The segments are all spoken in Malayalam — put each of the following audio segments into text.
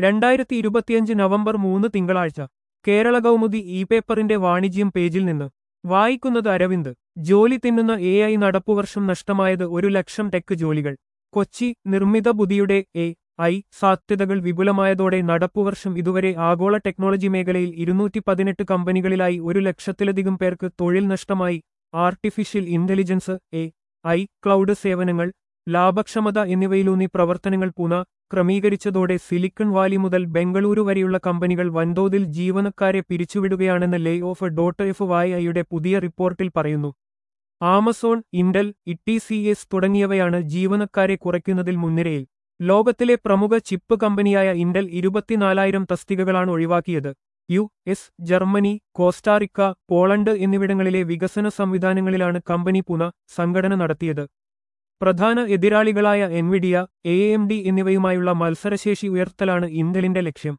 രണ്ടായിരത്തി ഇരുപത്തിയഞ്ച് നവംബർ മൂന്ന് തിങ്കളാഴ്ച കേരള കൗമുദി ഇ പേപ്പറിന്റെ വാണിജ്യം പേജിൽ നിന്ന് വായിക്കുന്നത് അരവിന്ദ് ജോലി തിന്നുന്ന എ ഐ നടപ്പുവർഷം നഷ്ടമായത് ഒരു ലക്ഷം ടെക് ജോലികൾ കൊച്ചി നിർമ്മിത ബുദ്ധിയുടെ എ ഐ സാധ്യതകൾ വിപുലമായതോടെ നടപ്പുവർഷം ഇതുവരെ ആഗോള ടെക്നോളജി മേഖലയിൽ ഇരുന്നൂറ്റി പതിനെട്ട് കമ്പനികളിലായി ഒരു ലക്ഷത്തിലധികം പേർക്ക് തൊഴിൽ നഷ്ടമായി artificial intelligence A I cloud സേവനങ്ങൾ ലാഭക്ഷമത എന്നിവയിലൂന്നി പ്രവർത്തനങ്ങൾ പുന ക്രമീകരിച്ചതോടെ സിലിക്കൺ വാലി മുതൽ ബംഗളൂരു വരെയുള്ള കമ്പനികൾ വൻതോതിൽ ജീവനക്കാരെ പിരിച്ചുവിടുകയാണെന്ന് layoff dot F Y ഐയുടെ പുതിയ റിപ്പോർട്ടിൽ പറയുന്നു Amazon Intel T C S തുടങ്ങിയവയാണ് ജീവനക്കാരെ കുറയ്ക്കുന്നതിൽ മുൻനിരയിൽ ലോകത്തിലെ പ്രമുഖ ചിപ്പ് കമ്പനിയായ ഇന്റൽ ഇരുപത്തിനാലായിരം തസ്തികകളാണ് ഒഴിവാക്കിയത് U S Germany Costa Rica Poland എന്നിവിടങ്ങളിലെ വികസന സംവിധാനങ്ങളിലാണ് കമ്പനി പുന സംഘടന നടത്തിയത് പ്രധാന എതിരാളികളായ എൻവിഡിയ എ എം ഡി എന്നിവയുമായുള്ള മത്സരശേഷി ഉയർത്തലാണ് ഇന്റലിന്റെ ലക്ഷ്യം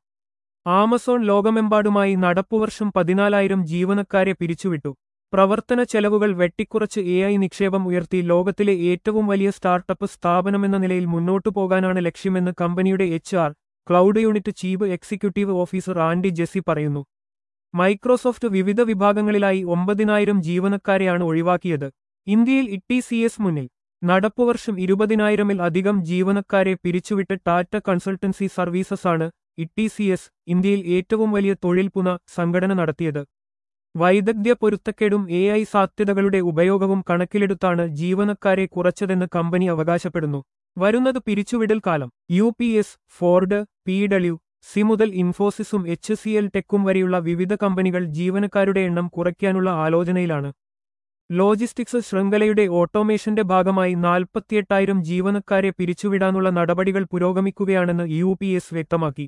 ആമസോൺ ലോകമെമ്പാടുമായി നടപ്പുവർഷം പതിനാലായിരം ജീവനക്കാരെ പിരിച്ചുവിട്ടു പ്രവർത്തന ചെലവുകൾ വെട്ടിക്കുറച്ച് എ ഐ നിക്ഷേപം ഉയർത്തി ലോകത്തിലെ ഏറ്റവും വലിയ സ്റ്റാർട്ടപ്പ് സ്ഥാപനമെന്ന നിലയിൽ മുന്നോട്ടു പോകാനാണ് ലക്ഷ്യമെന്ന് കമ്പനിയുടെ H R cloud unit chief executive officer Andy Jassy പറയുന്നു മൈക്രോസോഫ്റ്റ് വിവിധ വിഭാഗങ്ങളിലായി ഒമ്പതിനായിരം ജീവനക്കാരെയാണ് ഒഴിവാക്കിയത് ഇന്ത്യയിൽ ഇട്ടി സി എസ് മുന്നിൽ നടപ്പുവർഷം ഇരുപതിനായിരമിൽ അധികം ജീവനക്കാരെ പിരിച്ചുവിട്ട് ടാറ്റ കൺസൾട്ടൻസി സർവീസസാണ് ഇട്ടി സി എസ് ഇന്ത്യയിൽ ഏറ്റവും വലിയ തൊഴിൽ പുന സംഘടന നടത്തിയത് വൈദഗ്ധ്യ പൊരുത്തക്കേടും എ ഐ സാധ്യതകളുടെ ഉപയോഗവും കണക്കിലെടുത്താണ് ജീവനക്കാരെ കുറച്ചതെന്ന് കമ്പനി അവകാശപ്പെടുന്നു വരുന്നത് പിരിച്ചുവിടൽ കാലം U P S Ford P W C മുതൽ ഇൻഫോസിസും എച്ച് സി എൽ ടെക്കും വരെയുള്ള വിവിധ കമ്പനികൾ ജീവനക്കാരുടെ എണ്ണം കുറയ്ക്കാനുള്ള ആലോചനയിലാണ് ലോജിസ്റ്റിക്സ് ശൃംഖലയുടെ ഓട്ടോമേഷന്റെ ഭാഗമായി നാൽപ്പത്തിയെട്ടായിരം ജീവനക്കാരെ പിരിച്ചുവിടാനുള്ള നടപടികൾ പുരോഗമിക്കുകയാണെന്ന് യു പി എസ് വ്യക്തമാക്കി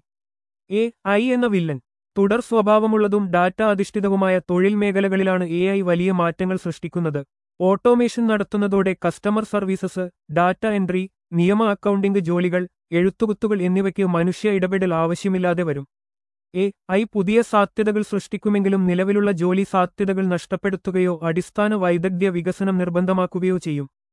എ ഐ എന്ന വില്ലൻ തുടർ സ്വഭാവമുള്ളതും ഡാറ്റ അധിഷ്ഠിതവുമായ തൊഴിൽ മേഖലകളിലാണ് എ ഐ വലിയ മാറ്റങ്ങൾ സൃഷ്ടിക്കുന്നത് ഓട്ടോമേഷൻ നടത്തുന്നതോടെ കസ്റ്റമർ സർവീസസ് ഡാറ്റ എൻട്രി നിയമ അക്കൗണ്ടിംഗ് ജോലികൾ എഴുത്തുകുത്തുകൾ എന്നിവയ്ക്ക് മനുഷ്യ ഇടപെടൽ ആവശ്യമില്ലാതെ വരും എ ഐ പുതിയ സാധ്യതകൾ സൃഷ്ടിക്കുമെങ്കിലും നിലവിലുള്ള ജോലി സാധ്യതകൾ നഷ്ടപ്പെടുത്തുകയോ അടിസ്ഥാന വൈദഗ്ധ്യ വികസനം നിർബന്ധമാക്കുകയോ ചെയ്യും